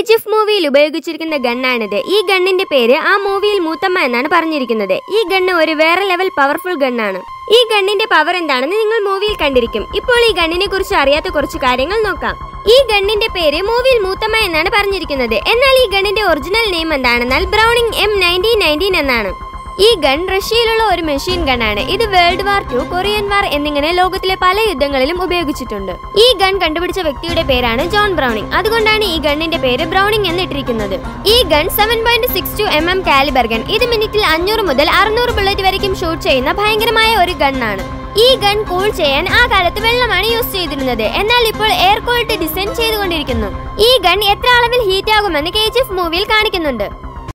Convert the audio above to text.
G F മൂവിയിൽ ഉപയോഗിച്ചിരിക്കുന്ന ഗണ്ണാണിത് ഈ ഗണ്ണിന്റെ പേര് ആ മൂവിയിൽ മൂത്തമ്മ എന്നാണ് പറഞ്ഞിരിക്കുന്നത് ഈ ഗണ്ണ് ഒരു വേറെ ലെവൽ പവർഫുൾ ഗണ്ണാണ് ഈ ഗണ്ണിന്റെ പവർ എന്താണെന്ന് നിങ്ങൾ മൂവിയിൽ കണ്ടിരിക്കും ഇപ്പോൾ ഈ ഗണ്ണിനെ കുറിച്ച് അറിയാത്ത കുറച്ച് കാര്യങ്ങൾ നോക്കാം ഈ ഗണ്ണിന്റെ പേര് മൂവിയിൽ മൂത്തമ്മ എന്നാണ് പറഞ്ഞിരിക്കുന്നത് എന്നാൽ ഈ ഗണ്ണിന്റെ ഒറിജിനൽ നെയിം എന്താണെന്നാൽ ബ്രൗണിംഗ് എം നയൻറ്റീൻ നയൻറ്റീൻ എന്നാണ് ഈ ഗൺ റഷ്യയിലുള്ള ഒരു മെഷീൻ ഗണ്ണാണ് ഇത് world war two Korean war എന്നിങ്ങനെ ലോകത്തിലെ പല യുദ്ധങ്ങളിലും ഉപയോഗിച്ചിട്ടുണ്ട് ഈ ഗൺ കണ്ടുപിടിച്ച വ്യക്തിയുടെ പേരാണ് ജോൺ ബ്രൗണിംഗ് അതുകൊണ്ടാണ് ഈ ഗണ്ണിന്റെ പേര് ബ്രൗണിംഗ് എന്നിട്ടിരിക്കുന്നത് ഈ gun seven point six two M M calibre gun ഇത് മിനിറ്റിൽ അഞ്ഞൂറ് മുതൽ അറുന്നൂറ് ബുള്ളറ്റ് വരയ്ക്കും ഷൂട്ട് ചെയ്യുന്ന ഭയങ്കരമായ ഒരു ഗണ്ണാണ് ഈ ഗൺ കൂൾ ചെയ്യാൻ ആ കാലത്ത് വെള്ളമാണ് യൂസ് ചെയ്തിരുന്നത് എന്നാൽ ഇപ്പോൾ എയർ കൂൾഡ് ഡിസൈൻ ചെയ്തുകൊണ്ടിരിക്കുന്നു ഈ ഗൺ എത്ര അളവിൽ ഹീറ്റ് ആകുമെന്ന് കെ ജി എഫ് മൂവിയിൽ കാണിക്കുന്നുണ്ട്